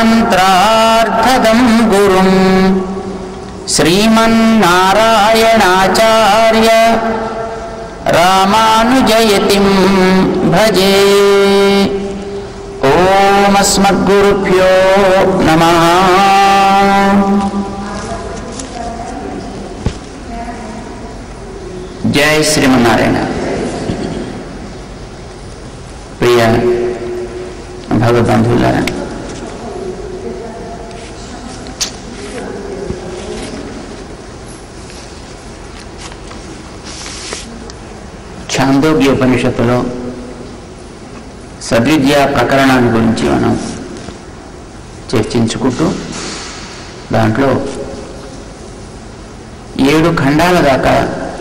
మంత్రార్థదం గురుం శ్రీమన్నారాయణాచార్య రామానుజయతిం భజే ఓమస్మద్గురుభ్యో నమ జై శ్రీమన్నారాయణ ప్రియ భగవద్బంధువులారా ఛాందోగ్య ఉపనిషత్తులో సద్విద్యా ప్రకరణాన్ని గురించి మనం చర్చించుకుంటూ దాంట్లో ఏడు ఖండాల దాకా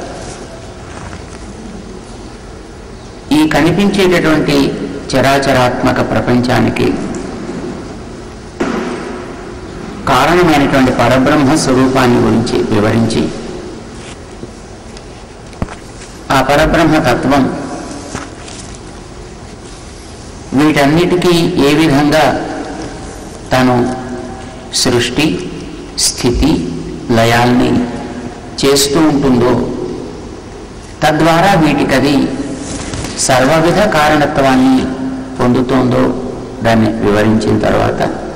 ఈ కనిపించేటటువంటి చరాచరాత్మక ప్రపంచానికి కారణమైనటువంటి పరబ్రహ్మ స్వరూపాన్ని గురించి వివరించి ఆ పరబ్రహ్మ తత్వం వీటన్నిటికీ ఏ విధంగా తను సృష్టి స్థితి లయాల్ని చేస్తూ ఉంటుందో తద్వారా వీటికది సర్వవిధ కారణత్వాన్ని పొందుతోందో దాన్ని వివరించిన తర్వాత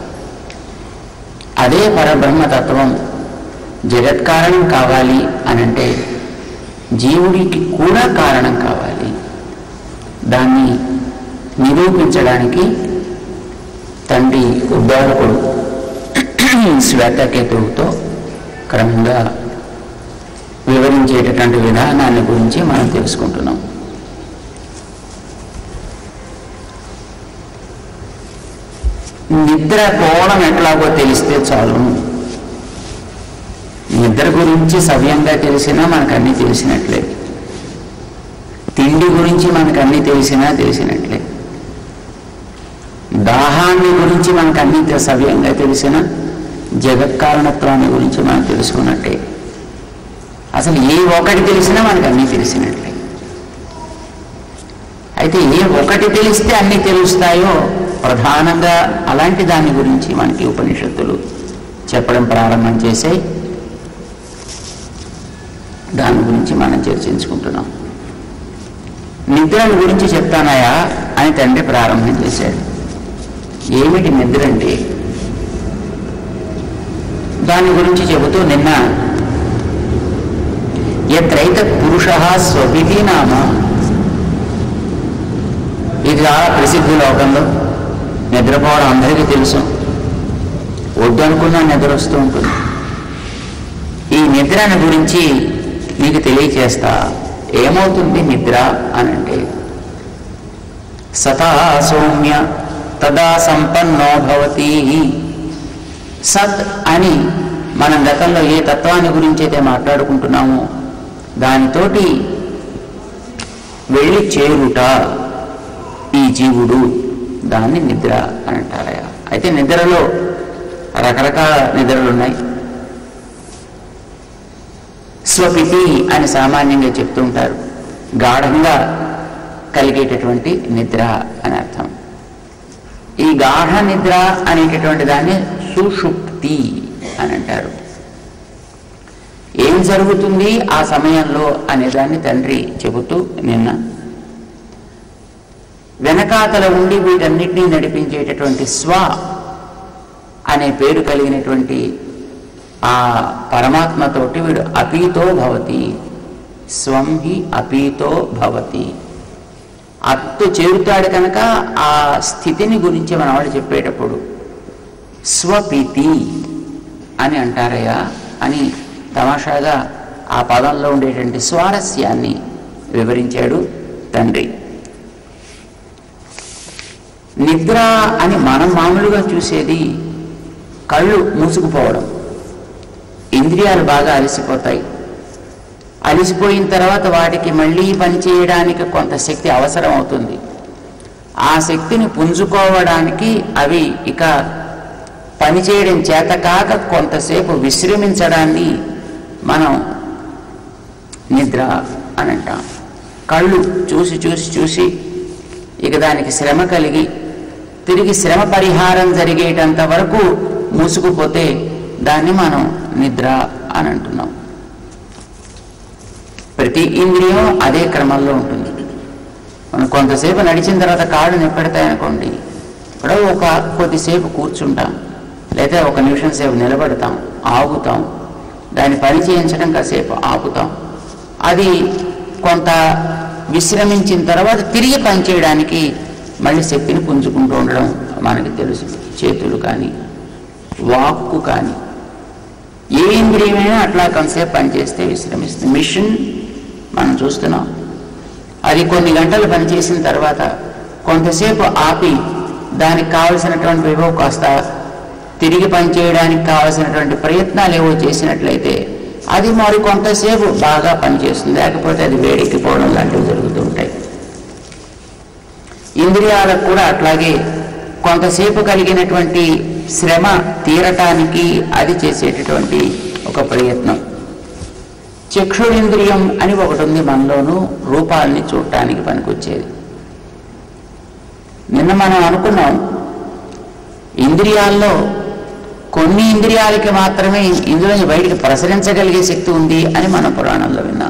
అదే పరబ్రహ్మతత్వం జగత్కారణం కావాలి అనంటే జీవుడికి కూడా కారణం కావాలి దాన్ని నిరూపించడానికి తండ్రి ఉద్దారకుడు శ్వేతకేతువుతో క్రమంగా వివరించేటటువంటి విధానాన్ని గురించి మనం తెలుసుకుంటున్నాం నిద్ర పోవడం ఎట్లాగో తెలిస్తే చాలు నిద్ర గురించి సవ్యంగా తెలిసినా మనకు అన్నీ తెలిసినట్లే తిండి గురించి మనకు అన్నీ తెలిసినా తెలిసినట్లే దాహాన్ని గురించి మనకు అన్నీ తె- సవ్యంగా తెలిసిన జగత్కారణత్వాన్ని గురించి మనం తెలుసుకున్నట్టే అసలు ఏ ఒకటి తెలిసినా మనకు అన్నీ తెలిసినట్లే అయితే ఏ ఒకటి తెలిస్తే అన్నీ తెలుస్తాయో ప్రధానంగా అలాంటి దాని గురించి మనకి ఉపనిషత్తులు చెప్పడం ప్రారంభం చేసాయి దాని గురించి మనం చర్చించుకుంటున్నాం నిద్రల గురించి చెప్తానాయా అని తండ్రి ప్రారంభం చేశాడు ఏమిటి నిద్ర అంటే దాని గురించి చెబుతూ నిన్న ఎత్రైత పురుష స్వపితి నామ ఇది చాలా ప్రసిద్ధి లోకంలో నిద్రపోవడం అందరికీ తెలుసు వద్దనుకున్నా నిద్ర వస్తూ ఉంటుంది ఈ నిద్రను గురించి మీకు తెలియచేస్తా ఏమవుతుంది నిద్ర అని అంటే సతా సౌమ్య తదా సంపన్నో భవతి సత్ అని మనం గతంలో ఏ తత్వాన్ని గురించి అయితే మాట్లాడుకుంటున్నామో దానితోటి వెళ్ళి చేరుట ఈ జీవుడు దాన్ని నిద్ర అని అంటారయ్య అయితే నిద్రలో రకరకాల నిద్రలు ఉన్నాయి స్వపితి అని సామాన్యంగా చెప్తూ ఉంటారు గాఢంగా కలిగేటటువంటి నిద్ర అని అర్థం ఈ గాఢ నిద్ర అనేటటువంటి దాన్ని సుషుప్తి అని అంటారు ఏం జరుగుతుంది ఆ సమయంలో అనే దాన్ని తండ్రి చెబుతూ నిన్న వెనకాతల ఉండి వీటన్నిటినీ నడిపించేటటువంటి స్వ అనే పేరు కలిగినటువంటి ఆ పరమాత్మతోటి వీడు అపీతో భవతి స్వం హి అపీతో భవతి అత్తు చేరుతాడు కనుక ఆ స్థితిని గురించి మన వాళ్ళు చెప్పేటప్పుడు స్వపితి అని అంటారయ్యా అని తమాషాగా ఆ పదంలో ఉండేటువంటి స్వారస్యాన్ని వివరించాడు తండ్రి నిద్ర అని మనం మామూలుగా చూసేది కళ్ళు మూసుకుపోవడం ఇంద్రియాలు బాగా అలసిపోతాయి అలసిపోయిన తర్వాత వాటికి మళ్ళీ పని చేయడానికి కొంత శక్తి అవసరం అవుతుంది ఆ శక్తిని పుంజుకోవడానికి అవి ఇక పనిచేయడం చేత కాక కొంతసేపు విశ్రమించడాన్ని మనం నిద్ర అని అంటాం కళ్ళు చూసి చూసి చూసి ఇక దానికి శ్రమ కలిగి తిరిగి శ్రమ పరిహారం జరిగేటంత వరకు మూసుకుపోతే దాన్ని మనం నిద్ర అని అంటున్నాం ప్రతి ఇంద్రియం అదే క్రమంలో ఉంటుంది మనం కొంతసేపు నడిచిన తర్వాత కాళ్ళు నిప్పెడతాయి అనుకోండి ఇప్పుడు ఒక కొద్దిసేపు కూర్చుంటాం లేదా ఒక నిమిషం సేపు నిలబడతాం ఆగుతాం దాన్ని పని చేయించడం కాసేపు ఆపుతాం అది కొంత విశ్రమించిన తర్వాత తిరిగి పని చేయడానికి మళ్ళీ శక్తిని పుంజుకుంటూ ఉండడం మనకి తెలుసు చేతులు కానీ వాక్కు కానీ ఏ ఇంద్రియమైనా అట్లా కొంతసేపు పనిచేస్తే విశ్రమిస్తుంది మిషన్ మనం చూస్తున్నాం అది కొన్ని గంటలు పనిచేసిన తర్వాత కొంతసేపు ఆపి దానికి కావలసినటువంటి విభవ కాస్త తిరిగి పనిచేయడానికి కావలసినటువంటి ప్రయత్నాలు ఏవో చేసినట్లయితే అది మరి కొంతసేపు బాగా పనిచేస్తుంది లేకపోతే అది వేడెక్కిపోవడం లాంటివి జరుగుతూ ఉంటాయి ఇంద్రియాలకు కూడా అట్లాగే కొంతసేపు కలిగినటువంటి శ్రమ తీరటానికి అది చేసేటటువంటి ఒక ప్రయత్నం చక్షురింద్రియం అని ఒకటి ఉంది మనలోనూ రూపాలని చూడటానికి పనికొచ్చేది నిన్న మనం అనుకున్నాం ఇంద్రియాల్లో కొన్ని ఇంద్రియాలకి మాత్రమే ఇందులో బయటికి ప్రసరించగలిగే శక్తి ఉంది అని మన పురాణంలో విన్నాం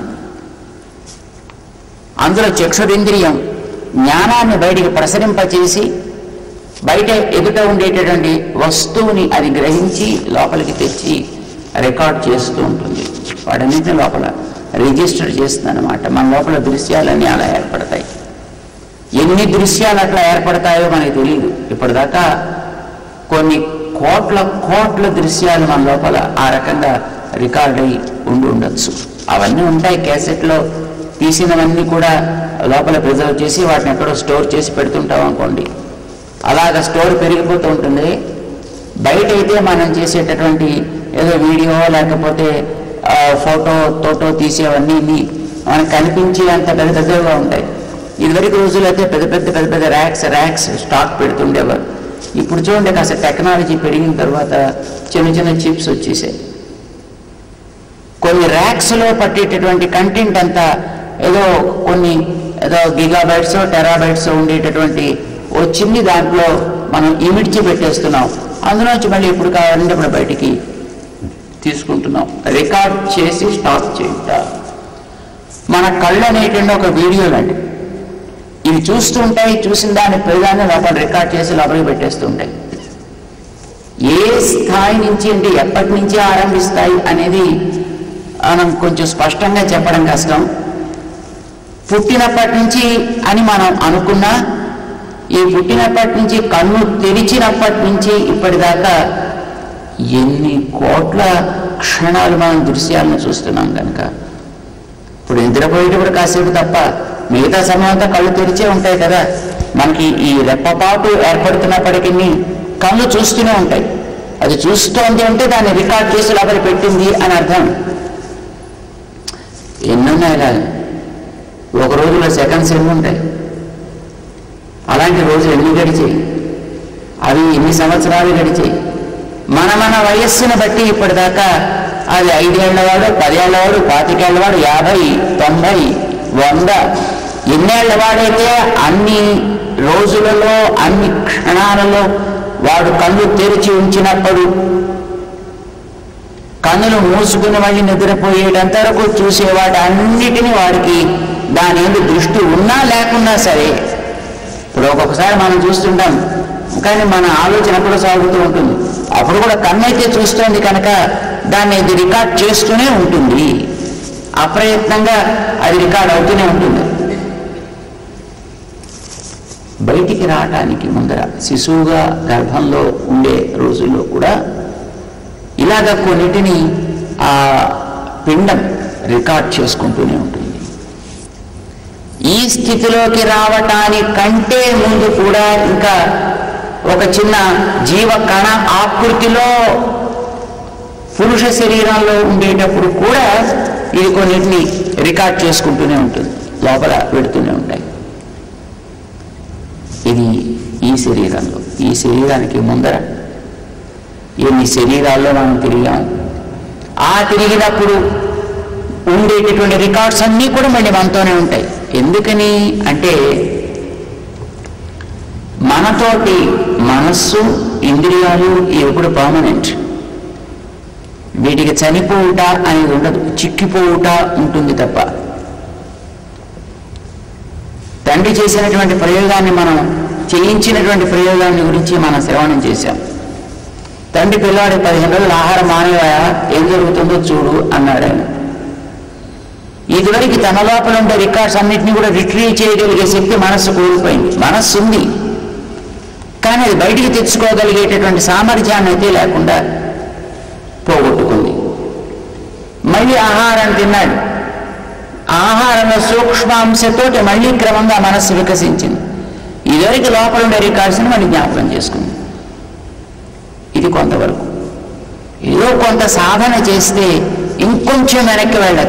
అందులో చక్షురింద్రియం జ్ఞానాన్ని బయటికి ప్రసరింపచేసి బయట ఎదుట ఉండేటటువంటి వస్తువుని అది గ్రహించి లోపలికి తెచ్చి రికార్డ్ చేస్తూ ఉంటుంది వాటన్నిటిని లోపల రిజిస్టర్ చేస్తుంది అనమాట మన లోపల దృశ్యాలన్నీ అలా ఏర్పడతాయి ఎన్ని దృశ్యాలు అట్లా ఏర్పడతాయో మనకి తెలియదు ఇప్పటిదాకా కొన్ని కోట్ల కోట్ల దృశ్యాలు మన లోపల ఆ రకంగా రికార్డ్ అయి ఉండి ఉండొచ్చు అవన్నీ ఉంటాయి క్యాసెట్లో తీసినవన్నీ కూడా లోపల ప్రిజర్వ్ చేసి వాటిని ఎక్కడో స్టోర్ చేసి పెడుతుంటాం అనుకోండి అలాగ స్టోర్ పెరిగిపోతూ ఉంటుంది బయట అయితే మనం చేసేటటువంటి ఏదో వీడియో లేకపోతే ఆ, ఫోటో తోటో తీసేవన్నీ మనకు కనిపించి అంత పెద్ద పెద్దగా ఉంటాయి ఇదివరకు రోజులు అయితే పెద్ద పెద్ద పెద్ద పెద్ద ర్యాక్స్ ర్యాక్స్ స్టాక్ పెడుతుండేవారు ఇప్పుడు చూడండి కాస్త టెక్నాలజీ పెరిగిన తర్వాత చిన్న చిన్న చిప్స్ వచ్చేసాయి కొన్ని ర్యాక్స్లో పట్టేటటువంటి కంటెంట్ అంతా ఏదో కొన్ని ఏదో గిగాబైట్స్ టెరాబైట్స్ ఉండేటటువంటి ఓ చిన్ని దాంట్లో మనం ఇమిడ్చి పెట్టేస్తున్నాం అందులోంచి మళ్ళీ ఎప్పుడు కావాలంటే అప్పుడు బయటికి తీసుకుంటున్నాం రికార్డ్ చేసి స్టాప్ చేయుట మన కళ్ళు అనేటువంటి ఒక వీడియో లాంటి ఇవి చూస్తుంటాయి చూసిన దాని ప్రధాన్ని లోపల రికార్డ్ చేసి లోపలికి పెట్టేస్తుంటాయి ఏ స్థాయి నుంచి అంటే ఎప్పటి నుంచి ఆరంభిస్తాయి అనేది మనం కొంచెం స్పష్టంగా చెప్పడం కష్టం పుట్టినప్పటి నుంచి అని మనం అనుకున్నా ఈ పుట్టినప్పటి నుంచి కన్ను తెరిచినప్పటి నుంచి ఇప్పటిదాకా ఎన్ని కోట్ల క్షణాలు మనం దృశ్యాలను చూస్తున్నాం కనుక ఇప్పుడు నిద్రపోయేటప్పుడు కాసేపు తప్ప మిగతా సమయం అంతా కళ్ళు తెరిచే ఉంటాయి కదా మనకి ఈ రెప్పపాటు ఏర్పడుతున్నప్పటికీ కళ్ళు చూస్తూనే ఉంటాయి అది చూస్తోంది అంటే దాన్ని రికార్డ్ చేసి లోపల పెట్టింది అని అర్థం ఎన్నున్నాయి ఇలా ఒక రోజులో సెకండ్స్ ఎన్ని ఉంటాయి అలాంటి రోజులు ఎన్ని గడిచాయి అవి ఎన్ని సంవత్సరాలు గడిచాయి మన మన వయస్సును బట్టి ఇప్పటిదాకా అది ఐదేళ్లవాడు పదేళ్లవాడు పాతికేళ్లవాడు యాభై తొంభై వంద ఎన్నేళ్లవాడైతే అన్ని రోజులలో అన్ని క్షణాలలో వాడు కళ్ళు తెరిచి ఉంచినప్పుడు కన్నులు మూసుకుని మళ్ళీ నిద్రపోయేటంత వరకు చూసేవాడు అన్నిటినీ వాడికి దాని ఎందు దృష్టి ఉన్నా లేకున్నా సరే ఇప్పుడు ఒక్కొక్కసారి మనం చూస్తుంటాం కానీ మన ఆలోచన కూడా సాగుతూ ఉంటుంది అప్పుడు కూడా కన్ను అయితే చూస్తుంది కనుక దాన్ని ఇది రికార్డ్ చేస్తూనే ఉంటుంది అప్రయత్నంగా అది రికార్డ్ అవుతూనే ఉంటుంది బయటికి రావటానికి ముందర శిశువుగా గర్భంలో ఉండే రోజుల్లో కూడా ఇలాగ కొన్నిటిని ఆ పిండం రికార్డ్ చేసుకుంటూనే ఉంటుంది ఈ స్థితిలోకి రావటానికంటే ముందు కూడా ఇంకా ఒక చిన్న జీవ కణ ఆకృతిలో పురుష శరీరంలో ఉండేటప్పుడు కూడా ఇది కొన్నిటిని రికార్డ్ చేసుకుంటూనే ఉంటుంది లోపల పెడుతూనే ఉంటాయి ఇది ఈ శరీరంలో ఈ శరీరానికి ముందర ఎన్ని శరీరాల్లో మనం తిరిగాం ఆ తిరిగినప్పుడు ఉండేటటువంటి రికార్డ్స్ అన్నీ కూడా మళ్ళీ మనతోనే ఉంటాయి ఎందుకని అంటే మనతోటి మనస్సు ఇంద్రియాలు ఎప్పుడు పర్మనెంట్ వీటికి చనిపోవుట అనేది ఉండదు చిక్కిపోవుట ఉంటుంది తప్ప తండ్రి చేసినటువంటి ప్రయోగాన్ని మనం చేయించినటువంటి ప్రయోగాన్ని గురించి మనం శ్రవణం చేశాం తండ్రి పిల్లాడి పదిహేను రోజులు ఆహారం మానేవా ఏం జరుగుతుందో చూడు అన్నాడు ఆయన ఇదివరకు తన లోపల ఉండే రికార్డ్స్ అన్నింటినీ కూడా రిట్రీవ్ చేయగలిగే శక్తి మనస్సు కోల్పోయింది మనస్సు ఉంది కానీ అది బయటికి తెచ్చుకోగలిగేటటువంటి సామర్థ్యాన్ని అయితే లేకుండా పోగొట్టుకుంది మళ్ళీ ఆహారం తిన్నాడు ఆహారంలో సూక్ష్మాంశతోటి మళ్ళీ క్రమంగా మనస్సు వికసించింది ఇదివరకు లోపల ఉండే రికార్డ్స్ని మళ్ళీ జ్ఞాపకం చేసుకుంది ఇది కొంతవరకు ఏదో కొంత సాధన చేస్తే ఇంకొంచెం వెనక్కి వెళ్ళచ్చు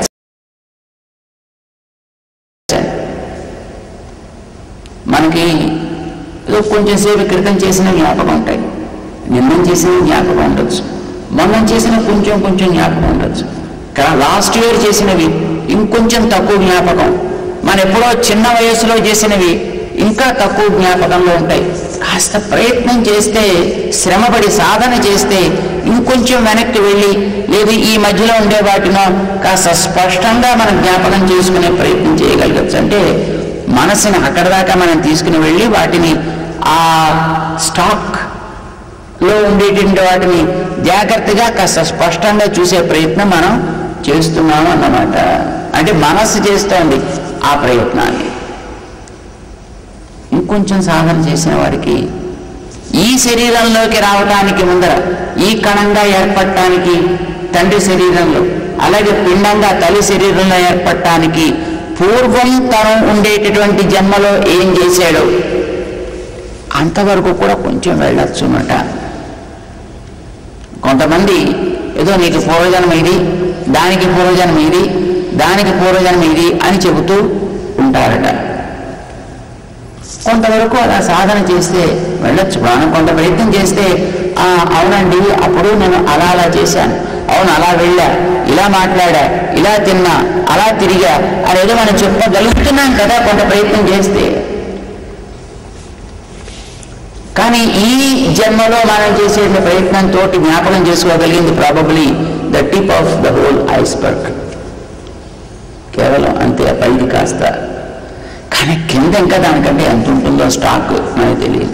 మనకి ఏదో కొంచెం సేపు క్రితం చేసిన జ్ఞాపకం ఉంటాయి నిన్న చేసిన జ్ఞాపకం ఉండొచ్చు మొన్న చేసిన కొంచెం కొంచెం జ్ఞాపకం ఉండొచ్చు కానీ లాస్ట్ ఇయర్ చేసినవి ఇంకొంచెం తక్కువ జ్ఞాపకం మన ఎప్పుడో చిన్న వయసులో చేసినవి ఇంకా తక్కువ జ్ఞాపకంలో ఉంటాయి కాస్త ప్రయత్నం చేస్తే శ్రమపడి సాధన చేస్తే ఇంకొంచెం వెనక్కి వెళ్ళి లేదు ఈ మధ్యలో ఉండే వాటినో కాస్త స్పష్టంగా మనం జ్ఞాపకం చేసుకునే ప్రయత్నం చేయగలగచ్చు అంటే మనసుని అక్కడ దాకా మనం తీసుకుని వెళ్ళి వాటిని ఆ స్టాక్ లో ఉండేటువంటి వాటిని జాగ్రత్తగా కాస్త స్పష్టంగా చూసే ప్రయత్నం మనం చేస్తున్నాము అన్నమాట అంటే మనస్సు చేస్తోంది ఆ ప్రయత్నాన్ని ఇంకొంచెం సాధన చేసిన వాడికి ఈ శరీరంలోకి రావటానికి ముందర ఈ కణంగా ఏర్పడటానికి తండ్రి శరీరంలో అలాగే పిండంగా తల్లి శరీరంలో ఏర్పడటానికి పూర్వం తను ఉండేటటువంటి జన్మలో ఏం చేశాడో అంతవరకు కూడా కొంచెం వెళ్ళొచ్చు అన్నమాట కొంతమంది ఏదో నీకు పూర్వజన్మ ఇది దానికి పూర్వజన్మ ఇది దానికి పూర్వజన్మ ఇది అని చెబుతూ ఉంటారట కొంతవరకు అలా సాధన చేస్తే వెళ్ళొచ్చు మనం కొంత ప్రయత్నం చేస్తే "ఆ, అవునండి అప్పుడు నేను అలా అలా చేశాను అవును అలా వెళ్ళా ఇలా మాట్లాడా ఇలా తిన్నా అలా తిరిగా అనేదో మనం చెప్పగలుగుతున్నాం కదా కొంత ప్రయత్నం చేస్తే కానీ ఈ జన్మలో మనం చేసే ప్రయత్నంతో జ్ఞాపకం చేసుకోగలిగింది probably the tip of the whole iceberg కేవలం అంతే ఆ పైది కాస్త కానీ కింద ఇంకా దానికంటే ఎంత ఉంటుందో స్టాక్ మనకు తెలియదు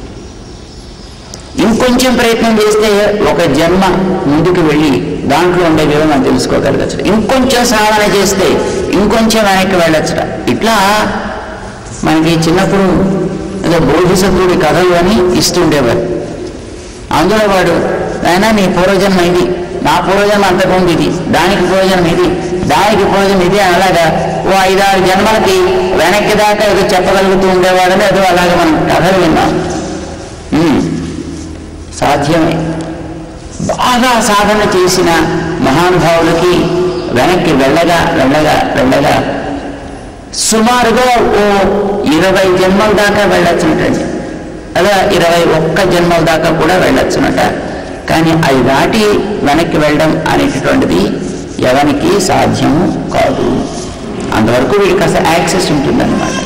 ఇంకొంచెం ప్రయత్నం చేస్తే ఒక జన్మ ముందుకు వెళ్ళి దాంట్లో ఉండే విలువ మనం తెలుసుకోగలగచ్చు ఇంకొంచెం సాధన చేస్తే ఇంకొంచెం వెనక్కి వెళ్ళచ్చు ఇట్లా మనకి చిన్నప్పుడు ఏదో బోధిసత్వుడి కథలు అని ఇస్తుండేవారు అందులో వాడు ఆయన నీ పూర్వజన్మ ఇది నా పూర్వజన్మ అంతకుముందు ఇది దానికి పూర్వజన్మ ఇది దానికి పూర్వజన్మ ఇది అని అలాగా ఓ ఐదారు జన్మలకి వెనక్కి దాకా ఏదో చెప్పగలుగుతూ ఉండేవాడని ఏదో అలాగే మనం కథలు విన్నాం ఉమ్, సాధ్యమే బాగా సాధన చేసిన మహానుభావులకి వెనక్కి వెళ్ళగా వెళ్ళగా వెళ్ళగా సుమారుగా ఓ ఇరవై జన్మల దాకా వెళ్ళొచ్చునటండి అలా ఇరవై ఒక్క జన్మల దాకా కూడా వెళ్ళొచ్చునట కానీ అవి దాటి వెనక్కి వెళ్ళడం అనేటటువంటిది ఎవరికి సాధ్యము కాదు అంతవరకు వీడికి అసలు యాక్సెస్ ఉంటుందన్నమాట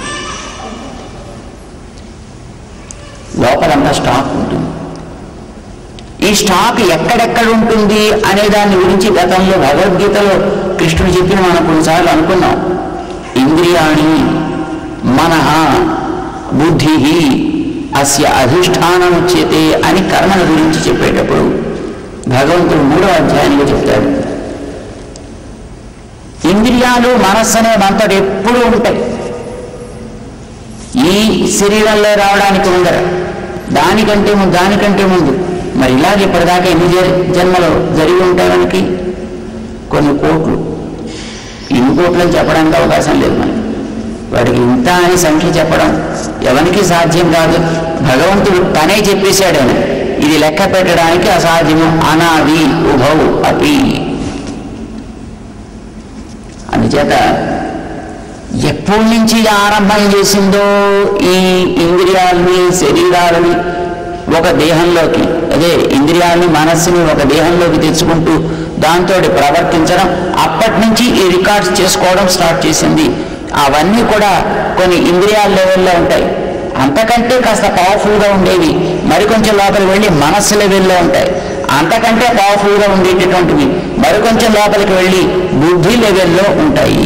లోపలంతా స్టాక్ ఉంటుంది ఈ స్టాక్ ఎక్కడెక్కడ ఉంటుంది అనే దాని గురించి గతంలో భగవద్గీతలో కృష్ణుడు చెప్పిన మనం కొన్నిసార్లు అనుకున్నాం ఇంద్రియాణి మనః బుద్ధి అస్య అధిష్టానం ఉచ్యతే అని కర్మల గురించి చెప్పేటప్పుడు భగవంతుడు మూడో అధ్యాయంలో చెప్తాడు ఇంద్రియాలు మనస్సు అనే మనతోటి ఎప్పుడూ ఉంటాయి ఈ శరీరంలో రావడానికి ముందర దానికంటే ముందు దానికంటే ముందు మరి ఇలాగ ఇప్పటిదాకా ఎన్ని జ- జన్మలో జరిగి ఉంటాయి మనకి కొన్ని కోట్లు ఇన్ని కోట్లు అని చెప్పడానికి అవకాశం లేదు మనకి వాడికి ఇంత అని సంఖ్య చెప్పడం ఎవరికి సాధ్యం కాదు భగవంతుడు తనే చెప్పేశాడు ఆయన ఇది లెక్క పెట్టడానికి అసాధ్యము అనాది ఉభౌ అపి అందుచేత ఎప్పటి నుంచి ఇది ఆరంభం చేసిందో ఈ ఇంద్రియాలని శరీరాలని ఒక దేహంలోకి అదే ఇంద్రియాలని మనస్సుని ఒక దేహంలోకి తెచ్చుకుంటూ దాంతో ప్రవర్తించడం అప్పటి నుంచి ఈ రికార్డ్స్ చేసుకోవడం స్టార్ట్ చేసింది అవన్నీ కూడా కొన్ని ఇంద్రియాల లెవెల్లో ఉంటాయి అంతకంటే కాస్త పవర్ఫుల్గా ఉండేవి మరికొంచెం లోపలికి వెళ్ళి మనస్సు లెవెల్లో ఉంటాయి అంతకంటే పవర్ఫుల్గా ఉండేటటువంటివి మరికొంచెం లోపలికి వెళ్ళి బుద్ధి లెవెల్లో ఉంటాయి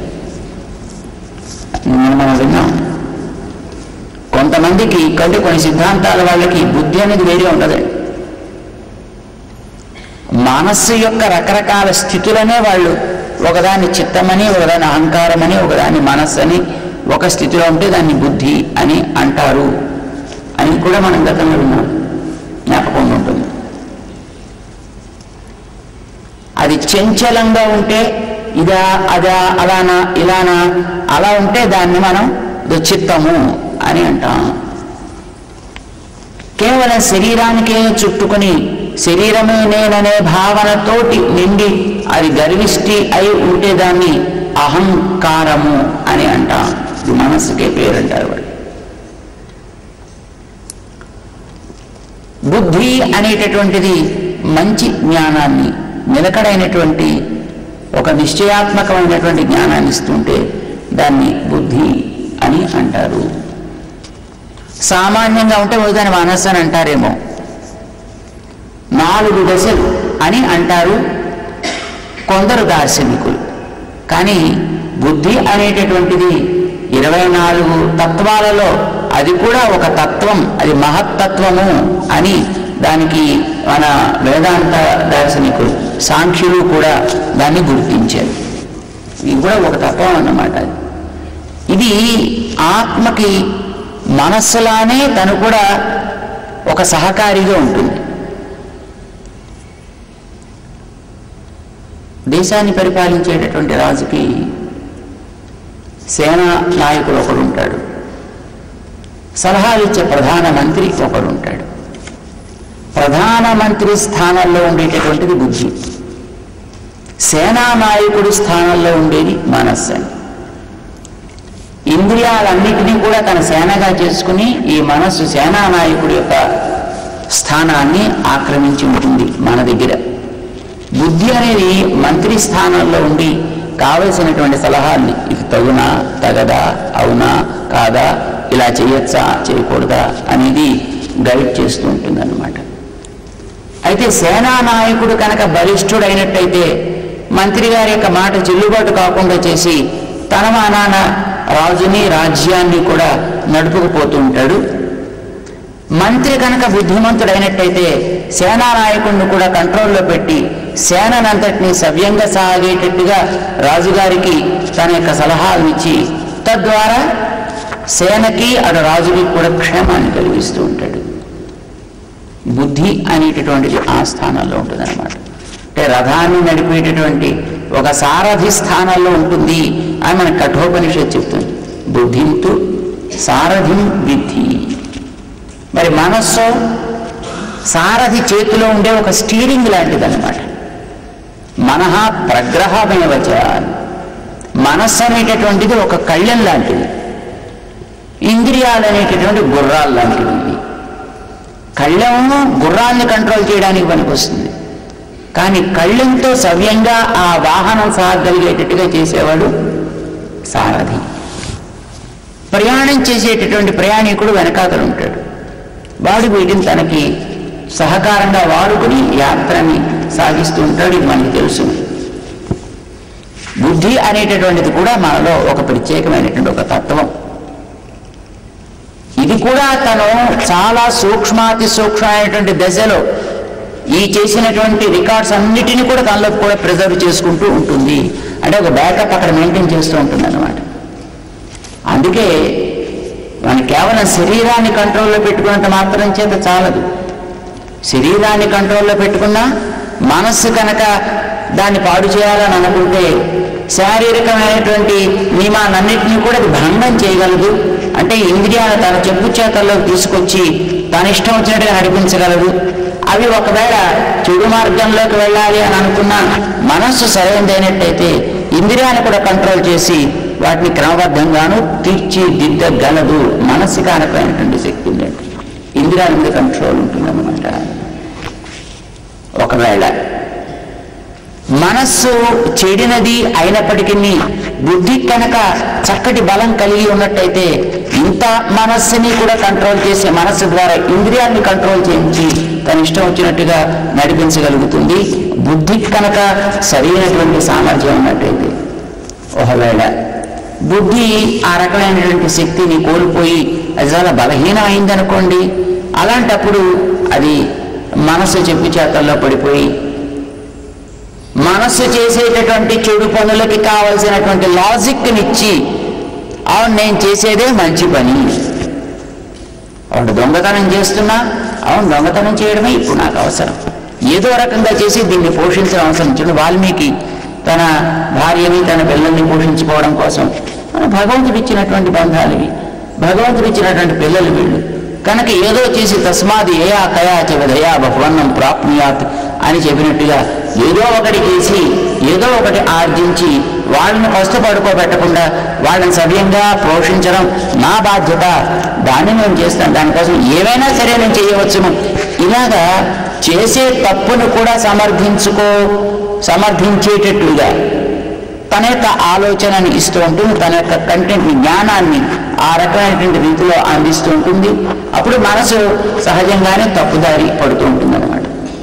నిన్న మనం విన్నాం కొంతమందికి కంటే కొన్ని సిద్ధాంతాల వాళ్ళకి బుద్ధి అనేది వేరే ఉండదండి మనస్సు యొక్క రకరకాల స్థితులనే వాళ్ళు ఒకదాన్ని చిత్తమని ఒకదాన్ని అహంకారమని ఒకదాన్ని మనస్సు అని ఒక స్థితిలో ఉంటే దాన్ని బుద్ధి అని అంటారు అని కూడా మనం గతంలో విన్నాం జ్ఞాపకం ఉంటుంది అది చంచలంగా ఉంటే ఇదా అదా అలానా ఇలానా అలా ఉంటే దాన్ని మనం చిత్తము అని అంటాం కేవలం శరీరానికే చుట్టుకుని శరీరమే నేననే భావనతోటి నిండి అది గర్విష్టి అయి ఉంటే దాన్ని అహంకారము అని అంటాం ఇది మనస్సుకే పేరు అంటారు వాళ్ళు బుద్ధి అనేటటువంటిది మంచి జ్ఞానాన్ని నిలకడైనటువంటి ఒక నిశ్చయాత్మకమైనటువంటి జ్ఞానాన్ని ఇస్తుంటే దాన్ని బుద్ధి అని అంటారు సామాన్యంగా ఉంటే దాని మనస్సు అని అంటారేమో నాలుగు దశలు అని అంటారు కొందరు దార్శనికులు కానీ బుద్ధి అనేటటువంటిది ఇరవై నాలుగు తత్వాలలో అది కూడా ఒక తత్వం అది మహత్తత్వము అని దానికి మన వేదాంత దార్శనికులు సాంఖ్యులు కూడా దాన్ని గుర్తించారు ఇది కూడా ఒక తత్వం అన్నమాట ఇది ఆత్మకి మనస్సులానే తను కూడా ఒక సహకారిగా ఉంటుంది దేశాన్ని పరిపాలించేటటువంటి రాజుకి సేనా నాయకుడు ఒకడు ఉంటాడు సలహాలు ఇచ్చే ప్రధానమంత్రి ఒకడు ఉంటాడు ప్రధానమంత్రి స్థానంలో ఉండేటటువంటిది బుద్ధి సేనా నాయకుడి స్థానంలో ఉండేది మనస్సు అని ఇంద్రియాలన్నిటినీ కూడా తన సేనగా చేసుకుని ఈ మనస్సు సేనా నాయకుడి యొక్క స్థానాన్ని ఆక్రమించి ఉంటుంది మన దగ్గర బుద్ధి అనేది మంత్రి స్థానంలో ఉండి కావలసినటువంటి సలహాల్ని ఇది తగునా తగదా అవునా కాదా ఇలా చేయొచ్చా చేయకూడదా అనేది గైడ్ చేస్తూ ఉంటుందన్నమాట అయితే సేనా నాయకుడు కనుక బలిష్ఠుడైనట్టయితే మంత్రి గారి యొక్క మాట చెల్లుబాటు కాకుండా చేసి తన మానాన రాజుని రాజ్యాన్ని కూడా నడుపుకుపోతూ ఉంటాడు మంత్రి కనుక బుద్ధిమంతుడైనట్టయితే సేనా నాయకుడిని కూడా కంట్రోల్లో పెట్టి సేననంతటినీ సవ్యంగా సాగేటట్టుగా రాజుగారికి తన యొక్క సలహాలు ఇచ్చి తద్వారా సేనకి అటు రాజుకి కూడా క్షేమాన్ని కలిగిస్తూ ఉంటాడు బుద్ధి అనేటటువంటిది ఆ స్థానంలో ఉంటుందన్నమాట అంటే రథాన్ని నడిపేటటువంటి ఒక సారథి స్థానంలో ఉంటుంది అని మన కఠోపనిషత్ చెప్తుంది బుద్ధింతు సారథిం విద్ధి మరి మనస్సు సారథి చేతిలో ఉండే ఒక స్టీరింగ్ లాంటిది అనమాట మనహ ప్రగ్రహమేవచ మనస్సు అనేటటువంటిది ఒక కళ్ళెం లాంటిది ఇంద్రియాలు అనేటటువంటి గుర్రాలు లాంటివి ఇవి కళ్ళెము గుర్రాన్ని కంట్రోల్ చేయడానికి పనికొస్తుంది కానీ కళ్ళెంతో సవ్యంగా ఆ వాహనం సాగలిగేటట్టుగా చేసేవాడు సారథి ప్రయాణం చేసేటటువంటి ప్రయాణికుడు వెనకాతలు ఉంటాడు వాడు వీటిని తనకి సహకారంగా వాడుకుని యాత్రని సాగిస్తూ ఉంటాడు ఇది మనకి తెలుసు బుద్ధి అనేటటువంటిది కూడా మనలో ఒక ప్రత్యేకమైనటువంటి ఒక తత్వం ఇది కూడా తను చాలా సూక్ష్మాతి సూక్ష్మమైనటువంటి దశలో ఈ చేసినటువంటి రికార్డ్స్ అన్నిటినీ కూడా తనలో కూడా ప్రిజర్వ్ చేసుకుంటూ ఉంటుంది అంటే ఒక బ్యాకప్ అక్కడ మెయింటైన్ చేస్తూ ఉంటుంది అనమాట అందుకే మన కేవలం శరీరాన్ని కంట్రోల్లో పెట్టుకున్నంత మాత్రం చేత చాలదు శరీరాన్ని కంట్రోల్లో పెట్టుకున్నా మనస్సు కనుక దాన్ని పాడు చేయాలని అనుకుంటే శారీరకమైనటువంటి నియమాలన్నింటినీ కూడా అది భంగం చేయగలదు అంటే ఇంద్రియాలు తన చెప్పు చేతల్లోకి తీసుకొచ్చి తన ఇష్టం వచ్చినట్టుగా నడిపించగలదు అవి ఒకవేళ చెడు మార్గంలోకి వెళ్ళాలి అని అనుకున్న మనస్సు సరైనదైనట్టయితే ఇంద్రియాన్ని కూడా కంట్రోల్ చేసి వాటిని క్రమబద్ధంగాను తీర్చిదిద్దగలదు మనస్సుకారకమైనటువంటి శక్తి ఉందండి ఇంద్రియాల మీద కంట్రోల్ ఉంటుందన్నమాట ఒకవేళ మనస్సు చెడినది అయినప్పటికీ బుద్ధి కనుక చక్కటి బలం కలిగి ఉన్నట్టయితే ఇంత మనస్సుని కూడా కంట్రోల్ చేసే మనస్సు ద్వారా ఇంద్రియాన్ని కంట్రోల్ చేయించి తన ఇష్టం వచ్చినట్టుగా నడిపించగలుగుతుంది బుద్ధికి కనుక సరైనటువంటి సామర్థ్యం ఉన్నట్టయితే ఒకవేళ బుద్ధి ఆ రకమైనటువంటి శక్తిని కోల్పోయి అది చాలా బలహీనం అయిందనుకోండి అలాంటప్పుడు అది మనసు చెప్పు చేతల్లో పడిపోయి మనస్సు చేసేటటువంటి చెడు పనులకి కావలసినటువంటి లాజిక్నిచ్చి అవును నేను చేసేదే మంచి పని వాడు దొంగతనం చేస్తున్నా అవును దొంగతనం చేయడమే ఇప్పుడు నాకు అవసరం ఏదో రకంగా చేసి దీన్ని పోషించడం అవసరం చూడు వాల్మీకి తన భార్యని తన పిల్లల్ని పోషించుకోవడం కోసం మన భగవంతుడు ఇచ్చినటువంటి బంధాలు ఇవి భగవంతుడు ఇచ్చినటువంటి పిల్లలు వీళ్ళు కనుక ఏదో చేసి తస్మాది ఏయా కయా చెవదయా బహువన్నం ప్రాప్నుయాత్ అని చెప్పినట్టుగా ఏదో ఒకటి చేసి ఏదో ఒకటి ఆర్జించి వాళ్ళని ఫస్ట్ పడుకోబెట్టకుండా వాళ్ళని సవ్యంగా పోషించడం నా బాధ్యత దాన్ని నేను చేస్తాను దానికోసం ఏమైనా సరే నేను చేయవచ్చును ఇలాగా చేసే తప్పును కూడా సమర్థించుకో సమర్థించేటట్లుగా తన యొక్క ఆలోచనని ఇస్తూ ఉంటుంది తన యొక్క కంటెంట్ జ్ఞానాన్ని ఆ రకమైనటువంటి రీతిలో అందిస్తూ ఉంటుంది అప్పుడు మనసు సహజంగానే తప్పుదారి పడుతూ ఉంటుంది అనమాట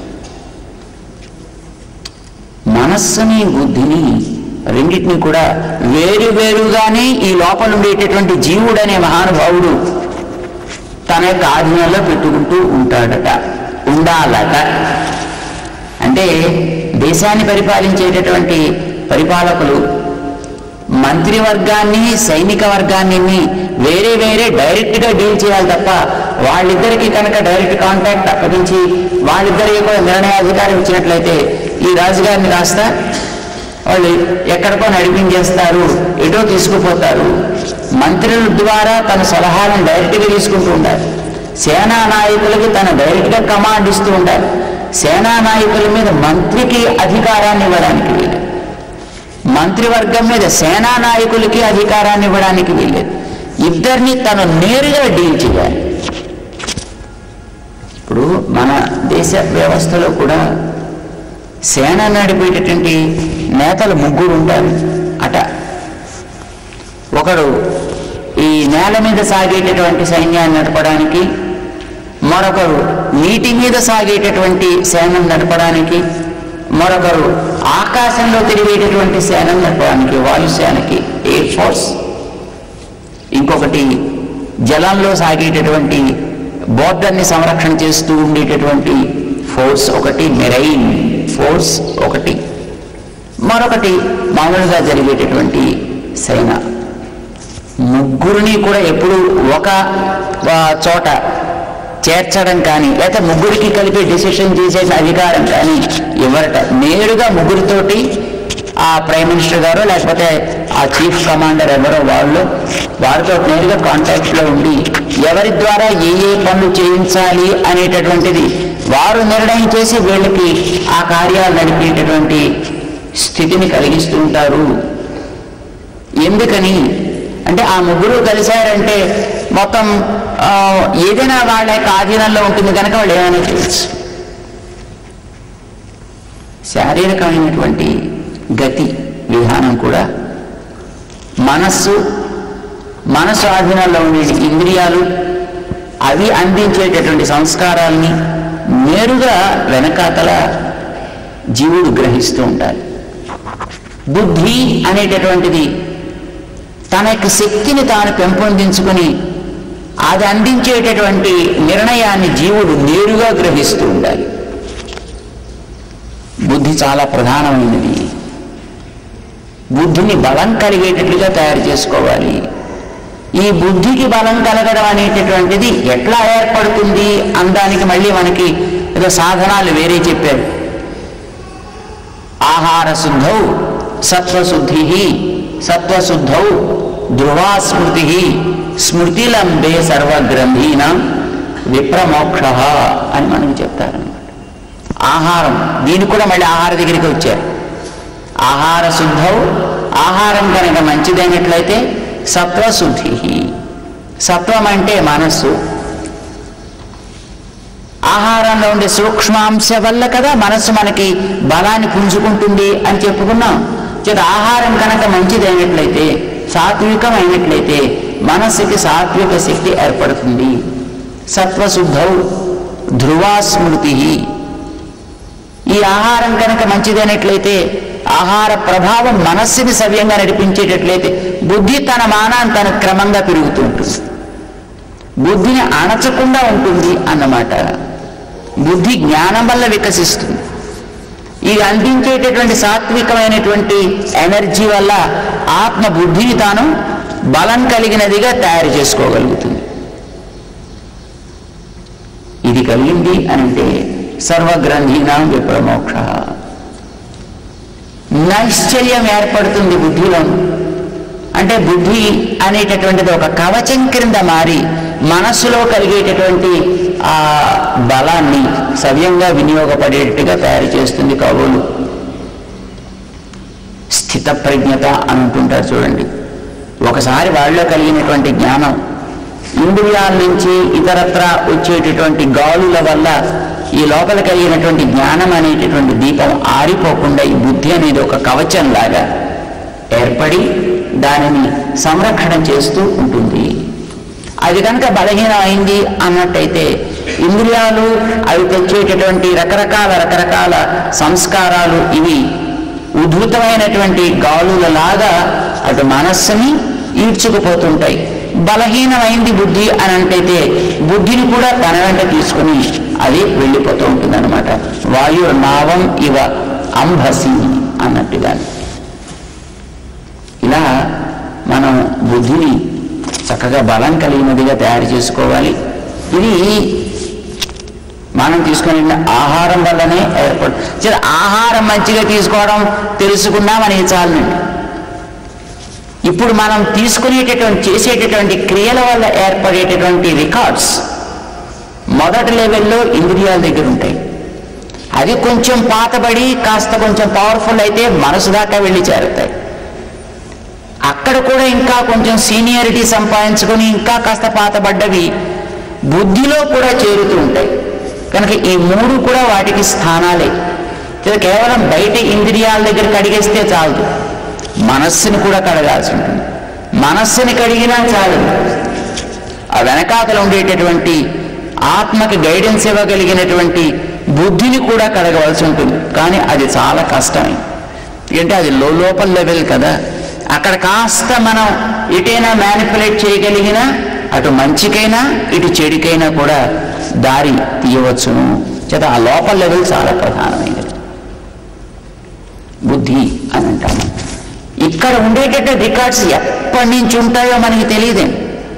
మనస్సుని బుద్ధిని రెండింటిని కూడా వేరు వేరుగానే ఈ లోపల ఉండేటటువంటి జీవుడు అనే మహానుభావుడు తన యొక్క ఆధీనంలో పెట్టుకుంటూ ఉంటాడట ఉండాలట అంటే దేశాన్ని పరిపాలించేటటువంటి పరిపాలకులు మంత్రివర్గాన్ని సైనిక వర్గాన్ని వేరే వేరే డైరెక్ట్గా డీల్ చేయాలి తప్ప వాళ్ళిద్దరికి కనుక డైరెక్ట్ కాంటాక్ట్ అప్పగించి వాళ్ళిద్దరికి కూడా నిర్ణయాధికారం ఇచ్చినట్లయితే ఈ రాజుగారిని కాస్త వాళ్ళు ఎక్కడికో నడిపించేస్తారు ఎటో తీసుకుపోతారు మంత్రుల ద్వారా తన సలహాలను డైరెక్ట్గా తీసుకుంటూ ఉండాలి సేనా నాయకులకి తన డైరెక్ట్గా కమాండ్ ఇస్తూ ఉండాలి సేనా నాయకుల మీద మంత్రికి అధికారాన్ని ఇవ్వడానికి వీలు మంత్రివర్గం మీద సేనా నాయకులకి అధికారాన్ని ఇవ్వడానికి వీల్లేదు ఇద్దరిని తను నేరుగా డీల్ చేయాలి ఇప్పుడు మన దేశ వ్యవస్థలో కూడా సేన నడిపేటటువంటి నేతలు ముగ్గురు ఉంటారు అట ఒకడు ఈ నేల మీద సాగేటటువంటి సైన్యాన్ని నడపడానికి మరొకరు నీటి మీద సాగేటటువంటి సేనం నడపడానికి మరొకరు ఆకాశంలో తిరిగేటటువంటి సేనం నడపడానికి వాయుసేనకి ఎయిర్ ఫోర్స్ ఇంకొకటి జలంలో సాగేటటువంటి బోర్డర్ని సంరక్షణ చేస్తూ ఉండేటటువంటి ఫోర్స్ ఒకటి మెరైన్ ఫోర్స్ ఒకటి మరొకటి మామూలుగా జరిగేటటువంటి సేన ముగ్గురిని కూడా ఎప్పుడు ఒక ఆ, చోట చేర్చడం కానీ లేకపోతే ముగ్గురికి కలిపి డిసిషన్ చేసే అధికారం కానీ ఇవ్వరట నేరుగా ముగ్గురితోటి ఆ ప్రైమ్ మినిస్టర్ గారు లేకపోతే ఆ చీఫ్ కమాండర్ ఎవరో వాళ్ళు వారితో నేరుగా కాంటాక్ట్లో ఉండి ఎవరి ద్వారా ఏ ఏ పనులు చేయించాలి అనేటటువంటిది వారు నిర్ణయం చేసి వీళ్ళకి ఆ కార్యాలు నడిపేటటువంటి స్థితిని కలిగిస్తూ ఉంటారు ఎందుకని అంటే ఆ ముగ్గురు కలిశారంటే మొత్తం ఆ, ఏదైనా వాళ్ళ యొక్క ఆధీనంలో ఉంటుంది కనుక వాళ్ళు ఏమైనా చేయొచ్చు శారీరకమైనటువంటి గతి విధానం కూడా మనస్సు మనస్సు ఆధీనంలో ఉండే ఇంద్రియాలు అవి అందించేటటువంటి సంస్కారాల్ని నేరుగా వెనకాతల జీవుడు గ్రహిస్తూ ఉంటారు బుద్ధి అనేటటువంటిది తన యొక్క శక్తిని తాను పెంపొందించుకుని అది అందించేటటువంటి నిర్ణయాన్ని జీవుడు నేరుగా గ్రహిస్తూ ఉండాలి బుద్ధి చాలా ప్రధానమైనది బుద్ధిని బలం కలిగేటట్లుగా తయారు చేసుకోవాలి ఈ బుద్ధికి బలం కలగడం అనేటటువంటిది ఎట్లా ఏర్పడుతుంది అనడానికి మళ్ళీ మనకి ఏదో సాధనాలు వేరే చెప్పారు ఆహార శుద్ధౌ సత్వశుద్ధి సత్వశుద్ధౌ ధ్రువా స్మృతి స్మృతిలంబే సర్వగ్రంథీనాం విప్రమోక్ష అని మనకు చెప్తారనమాట ఆహారం దీనికి కూడా మళ్ళీ ఆహార దగ్గరికి వచ్చారు ఆహార శుద్ధౌ ఆహారం కనుక మంచిదైనట్లయితే సత్వశుద్ధి సత్వం అంటే మనస్సు ఆహారంలో ఉండే సూక్ష్మాంశ వల్ల కదా మనస్సు మనకి బలాన్ని పుంజుకుంటుంది అని చెప్పుకున్నాం చేత ఆహారం కనుక మంచిదైనట్లయితే సాత్వికమైనట్లయితే మనస్సుకి సాత్విక శక్తి ఏర్పడుతుంది సత్వశుద్ధౌ ధ్రువా స్మృతి ఈ ఆహారం కనుక మంచిదైనట్లయితే ఆహార ప్రభావం మనస్సుని సవ్యంగా నడిపించేటట్లయితే బుద్ధి తన మానాన్ని తన క్రమంగా పెరుగుతూ ఉంటుంది బుద్ధిని అణచకుండా ఉంటుంది అన్నమాట బుద్ధి జ్ఞానం వల్ల వికసిస్తుంది ఇది అందించేటటువంటి సాత్వికమైనటువంటి ఎనర్జీ వల్ల ఆత్మ బుద్ధిని తాను బలం కలిగినదిగా తయారు చేసుకోగలుగుతుంది ఇది కలిగింది అంటే సర్వగ్రంథీనాం విప్రమోక్ష నైశ్చర్యం ఏర్పడుతుంది బుద్ధిలో అంటే బుద్ధి అనేటటువంటిది ఒక కవచం క్రింద మారి మనస్సులో కలిగేటటువంటి ఆ బలాన్ని సవ్యంగా వినియోగపడేట్టుగా తయారు చేస్తుంది కవులు స్థిత ప్రజ్ఞత అని అంటుంటారు చూడండి ఒకసారి వాళ్ళలో కలిగినటువంటి జ్ఞానం ఇంద్రియాల నుంచి ఇతరత్ర వచ్చేటటువంటి గాలుల వల్ల ఈ లోపల కలిగినటువంటి జ్ఞానం అనేటటువంటి దీపం ఆరిపోకుండా ఈ బుద్ధి అనేది ఒక కవచం లాగా ఏర్పడి దానిని సంరక్షణ చేస్తూ ఉంటుంది అది కనుక బలహీనం అయింది అన్నట్టయితే ఇంద్రియాలు అవి తెచ్చేటటువంటి రకరకాల రకరకాల సంస్కారాలు ఇవి ఉద్ధృతమైనటువంటి గాలులలాగా అటు మనస్సుని ఈడ్చుకుపోతుంటాయి బలహీనమైంది బుద్ధి అని అంటైతే బుద్ధిని కూడా తన వెంట తీసుకుని అది వెళ్ళిపోతూ ఉంటుంది అనమాట వాయు నావం ఇవ అంభసి అన్నట్టుగా ఇలా మనం బుద్ధిని చక్కగా బలం కలిగినదిగా తయారు చేసుకోవాలి ఇది మనం తీసుకునే ఆహారం వల్లనే ఏర్పడు సరే ఆహారం మంచిగా తీసుకోవడం తెలుసుకున్నా మనకి చాలండి ఇప్పుడు మనం తీసుకునేటటువంటి చేసేటటువంటి క్రియల వల్ల ఏర్పడేటటువంటి రికార్డ్స్ మొదటి లెవెల్లో ఇంద్రియాల దగ్గర ఉంటాయి అది కొంచెం పాతబడి కాస్త కొంచెం పవర్ఫుల్ అయితే మనసు దాకా వెళ్ళి చేరుతాయి అక్కడ కూడా ఇంకా కొంచెం సీనియారిటీ సంపాదించుకొని ఇంకా కాస్త పాతబడ్డవి బుద్ధిలో కూడా చేరుతూ ఉంటాయి కనుక ఈ మూడు కూడా వాటికి స్థానాలే ఇది కేవలం బయట ఇంద్రియాల దగ్గర కడిగేస్తే చాలదు మనస్సుని కూడా కడగాల్సి ఉంటుంది మనస్సుని కడిగినా చాలు ఆ వెనకాతల ఉండేటటువంటి ఆత్మకి గైడెన్స్ ఇవ్వగలిగినటువంటి బుద్ధిని కూడా కడగవలసి ఉంటుంది కానీ అది చాలా కష్టమే ఎందుకంటే అది లో లోపల లెవెల్ కదా అక్కడ కాస్త మనం ఇటైనా మ్యానిపులేట్ చేయగలిగినా అటు మంచికైనా ఇటు చెడుకైనా కూడా దారి తీయవచ్చును చేత ఆ లోపల లెవెల్ చాలా ప్రధానమైనది బుద్ధి అని అంటాము ఇక్కడ ఉండేటట్టు రికార్డ్స్ ఎప్పటి నుంచి ఉంటాయో మనకి తెలియదండి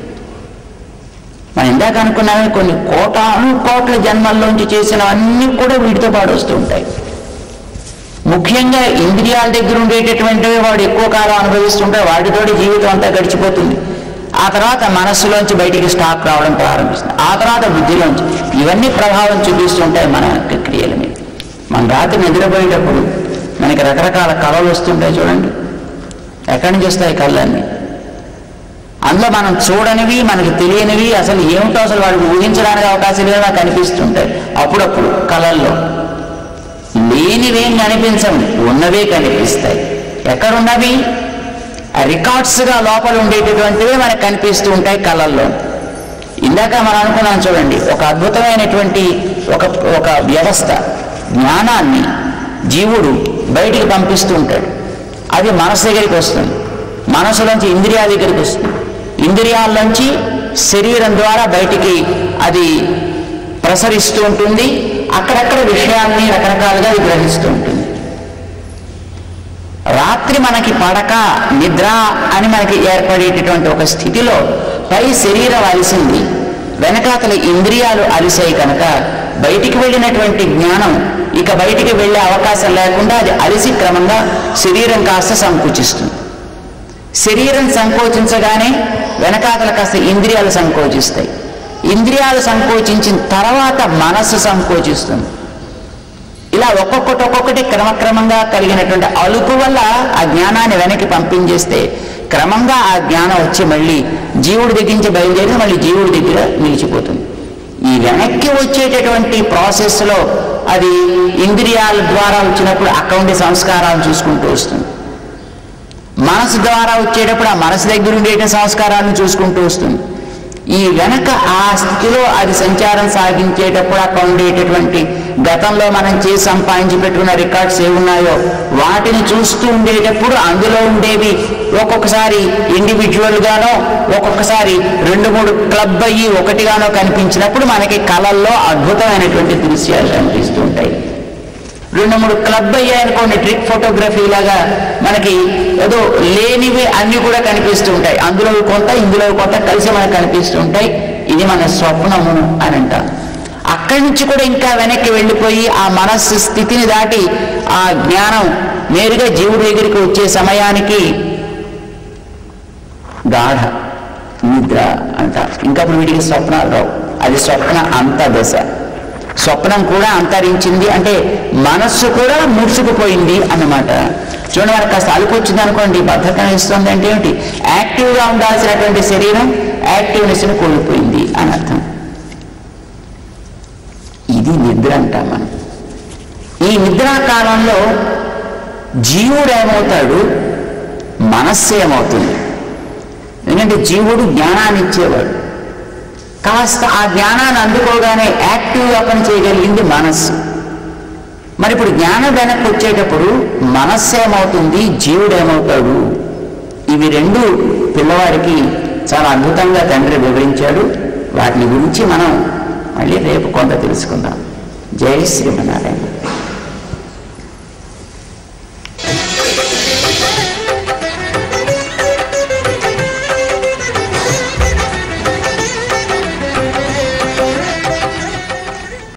మనం ఇందాక అనుకున్నామే కొన్ని కోటాను కోట్ల జన్మల్లోంచి చేసినవన్నీ కూడా వీటితో పాటు వస్తూ ఉంటాయి ముఖ్యంగా ఇంద్రియాల దగ్గర ఉండేటటువంటివి వాడు ఎక్కువ కాలం అనుభవిస్తుంటే వాటితోటి జీవితం అంతా గడిచిపోతుంది ఆ తర్వాత మనస్సులోంచి బయటికి స్టాక్ రావడం ప్రారంభిస్తుంది ఆ తర్వాత బుద్ధిలోంచి ఇవన్నీ ప్రభావం చూపిస్తుంటాయి మన యొక్క క్రియల మీద మన రాత్రి నిద్రపోయేటప్పుడు మనకి రకరకాల కళలు వస్తుంటాయి చూడండి ఎక్కడి నుంచి వస్తాయి కళ్ళన్నీ అందులో మనం చూడనివి మనకి తెలియనివి అసలు ఏమిటో అసలు వాడికి ఊహించడానికి అవకాశం లేదో నాకు కనిపిస్తుంటాయి అప్పుడప్పుడు కళల్లో లేనివేం కనిపించవు ఉన్నవే కనిపిస్తాయి ఎక్కడున్నవి రికార్డ్స్గా లోపల ఉండేటటువంటివే మనకు కనిపిస్తూ ఉంటాయి కళల్లో ఇందాక మనం అనుకున్నాం చూడండి ఒక అద్భుతమైనటువంటి ఒక ఒక వ్యవస్థ జ్ఞానాన్ని జీవుడు బయటికి పంపిస్తూ ఉంటాడు అది మనసు దగ్గరికి వస్తుంది మనసులోంచి ఇంద్రియాల దగ్గరికి వస్తుంది ఇంద్రియాల్లోంచి శరీరం ద్వారా బయటికి అది ప్రసరిస్తూ ఉంటుంది అక్కడక్కడ విషయాల్ని రకరకాలుగా అది గ్రహిస్తూ ఉంటుంది రాత్రి మనకి పడక నిద్ర అని మనకి ఏర్పడేటటువంటి ఒక స్థితిలో పై శరీరం అలిసింది వెనకాతల ఇంద్రియాలు అలిసాయి కనుక బయటికి వెళ్ళినటువంటి జ్ఞానం ఇక బయటికి వెళ్ళే అవకాశం లేకుండా అది అలిసి క్రమంగా శరీరం కాస్త సంకుచిస్తుంది శరీరం సంకోచించగానే వెనకాతల కాస్త ఇంద్రియాలు సంకోచిస్తాయి ఇంద్రియాలు సంకోచించిన తర్వాత మనస్సు సంకోచిస్తుంది ఇలా ఒక్కొక్కటి ఒక్కొక్కటి క్రమక్రమంగా కలిగినటువంటి అలుపు వల్ల ఆ జ్ఞానాన్ని వెనక్కి పంపించేస్తే క్రమంగా ఆ జ్ఞానం వచ్చి మళ్ళీ జీవుడి దగ్గర నుంచి బయలుదేరి మళ్ళీ జీవుడి దగ్గర నిలిచిపోతుంది ఈ వెనక్కి వచ్చేటటువంటి ప్రాసెస్లో అది ఇంద్రియాల ద్వారా వచ్చినప్పుడు అక్కడ ఉండే సంస్కారాలను చూసుకుంటూ వస్తుంది మనసు ద్వారా వచ్చేటప్పుడు ఆ మనసు దగ్గర ఉండే సంస్కారాలను చూసుకుంటూ వస్తుంది ఈ వెనక ఆ స్థితిలో అది సంచారం సాగించేటప్పుడు అక్కడ ఉండేటటువంటి గతంలో మనం చేసి సంపాదించి పెట్టుకున్న రికార్డ్స్ ఏ ఉన్నాయో వాటిని చూస్తూ ఉండేటప్పుడు అందులో ఉండేవి ఒక్కొక్కసారి ఇండివిజువల్ గానో ఒక్కొక్కసారి రెండు మూడు క్లబ్ అయ్యి ఒకటిగానో కనిపించినప్పుడు మనకి కళల్లో అద్భుతమైనటువంటి దృశ్యాలు కనిపిస్తూ ఉంటాయి రెండు మూడు క్లబ్ అయ్యాయనుకోండి ట్రిక్ ఫోటోగ్రఫీ లాగా మనకి ఏదో లేనివి అన్ని కూడా కనిపిస్తూ ఉంటాయి అందులో కొంత ఇందులో కొంత కలిసి మనకు కనిపిస్తూ ఉంటాయి ఇది మన స్వప్నము అని అంటాం అక్కడి నుంచి కూడా ఇంకా వెనక్కి వెళ్ళిపోయి ఆ మనస్సు స్థితిని దాటి ఆ జ్ఞానం నేరుగా జీవుడి దగ్గరికి వచ్చే సమయానికి గాఢ నిద్ర అంటారు ఇంకప్పుడు వీటికి స్వప్నాలు రావు అది స్వప్న అంత దశ స్వప్నం కూడా అంతరించింది అంటే మనస్సు కూడా ముడుచుకుపోయింది అన్నమాట చూడండి మనకు కాస్త అలుపు వచ్చింది అనుకోండి బద్ధకం ఇస్తుంది అంటే ఏమిటి యాక్టివ్గా ఉండాల్సినటువంటి శరీరం యాక్టివ్నెస్ని కోల్పోయింది అని అర్థం ఇది నిద్ర అంటాం మనం ఈ నిద్రా కాలంలో జీవుడు ఏమవుతాడు మనస్సు ఏమవుతుంది ఎందుకంటే జీవుడు జ్ఞానాన్ని ఇచ్చేవాడు కాస్త ఆ జ్ఞానాన్ని అందుకోగానే యాక్టివ్గా పని చేయగలిగింది మనస్సు మరి ఇప్పుడు జ్ఞానం వెనక్కి వచ్చేటప్పుడు మనస్సు ఏమవుతుంది జీవుడు ఏమవుతాడు ఇవి రెండు పిల్లవాడికి చాలా అద్భుతంగా తండ్రి వివరించాడు వాటిని గురించి మనం మళ్ళీ రేపు కొంత తెలుసుకుందాం జై శ్రీమన్నారాయణ